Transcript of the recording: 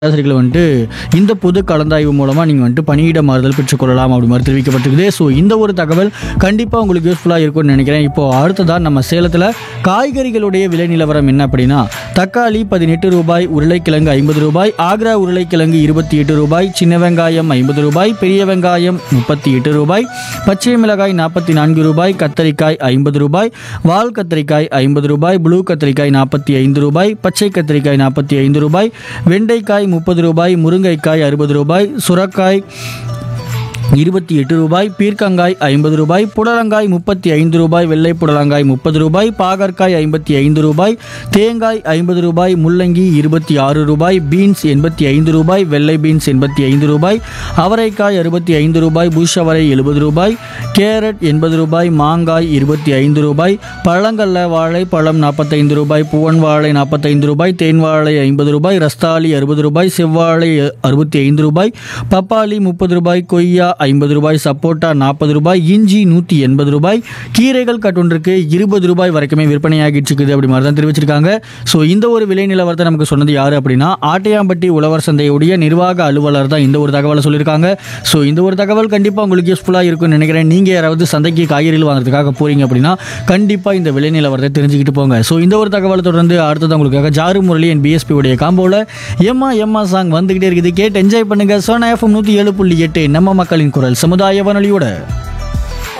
ஆசிரியர்கள் வந்துட்டு இந்த பொது கலந்தாய்வு மூலமாக நீங்கள் வந்துட்டு பணியிட மாறுதல் பெற்றுக்கொள்ளலாம் அப்படி மாதிரி தெரிவிக்கப்பட்டிருக்குது ஸோ இந்த ஒரு தகவல் கண்டிப்பாக உங்களுக்கு யூஸ்ஃபுல்லாக இருக்கும்னு நினைக்கிறேன் இப்போ அடுத்ததாக நம்ம சேலத்தில் காய்கறிகளுடைய விலை நிலவரம் என்ன அப்படின்னா தக்காளி பதினெட்டு ரூபாய் உருளைக்கிழங்கு ஐம்பது ரூபாய் ஆக்ரா உருளைக்கிழங்கு இருபத்தி எட்டு ரூபாய் சின்ன வெங்காயம் ஐம்பது ரூபாய் பெரிய வெங்காயம் முப்பத்தி எட்டு ரூபாய் பச்சை மிளகாய் நாற்பத்தி நான்கு ரூபாய் கத்தரிக்காய் ஐம்பது ரூபாய் வால் கத்தரிக்காய் ஐம்பது ரூபாய் ப்ளூ கத்தரிக்காய் நாற்பத்தி ஐந்து ரூபாய் பச்சை கத்தரிக்காய் நாற்பத்தி ஐந்து ரூபாய் வெண்டைக்காய் முப்பது ரூபாய் முருங்கைக்காய் அறுபது ரூபாய் சுரக்காய் இருபத்தி எட்டு ரூபாய் பீர்க்கங்காய் ஐம்பது ரூபாய் புடலங்காய் முப்பத்தி ஐந்து ரூபாய் வெள்ளை புடலங்காய் முப்பது ரூபாய் பாகற்காய் ஐம்பத்தி ஐந்து ரூபாய் தேங்காய் ஐம்பது ரூபாய் முள்ளங்கி இருபத்தி ஆறு ரூபாய் பீன்ஸ் எண்பத்தி ஐந்து ரூபாய் வெள்ளை பீன்ஸ் எண்பத்தி ஐந்து ரூபாய் அவரைக்காய் அறுபத்தி ஐந்து ரூபாய் புஷ் அவரை எழுபது ரூபாய் கேரட் எண்பது ரூபாய் மாங்காய் இருபத்தி ஐந்து ரூபாய் பழங்கல்ல வாழை பழம் நாற்பத்தைந்து ரூபாய் பூவன் வாழை நாற்பத்தைந்து ரூபாய் தேன் வாழை ஐம்பது ரூபாய் ரஸ்தாலி அறுபது ரூபாய் செவ்வாழை அறுபத்தி ஐந்து ரூபாய் பப்பாளி முப்பது ரூபாய் கொய்யா ஐம்பது ரூபாய் சப்போட்டா நாற்பது ரூபாய் இஞ்சி நூற்றி எண்பது ரூபாய் கீரைகள் கட்டொன்றுக்கு இருபது ரூபாய் வரைக்குமே விற்பனையாகிட்டு இருக்குது அப்படி மாதிரி தான் தெரிவிச்சிருக்காங்க ஸோ இந்த ஒரு விலை நிலவரத்தை நமக்கு சொன்னது யார் அப்படின்னா ஆட்டையாம்பட்டி உழவர் சந்தையுடைய நிர்வாக அலுவலர் தான் இந்த ஒரு தகவலை சொல்லியிருக்காங்க ஸோ இந்த ஒரு தகவல் கண்டிப்பாக உங்களுக்கு யூஸ்ஃபுல்லாக இருக்கும்னு நினைக்கிறேன் நீங்கள் யாராவது சந்தைக்கு காய்கறிகள் வாங்குறதுக்காக போறீங்க அப்படின்னா கண்டிப்பாக இந்த விலை நிலவரத்தை தெரிஞ்சுக்கிட்டு போங்க ஸோ இந்த ஒரு தகவலை தொடர்ந்து அடுத்தது உங்களுக்காக ஜாரு முரளி என் பிஎஸ்பி உடைய காம்போவில் எம்மா எம்மா சாங் வந்துகிட்டே இருக்குது கேட்டு என்ஜாய் பண்ணுங்க சோனா எஃப்எம் நூற்றி ஏழு புள்ளி எட்டு நம்ம மக்களின் குரல் சமுதாய வானொலியோட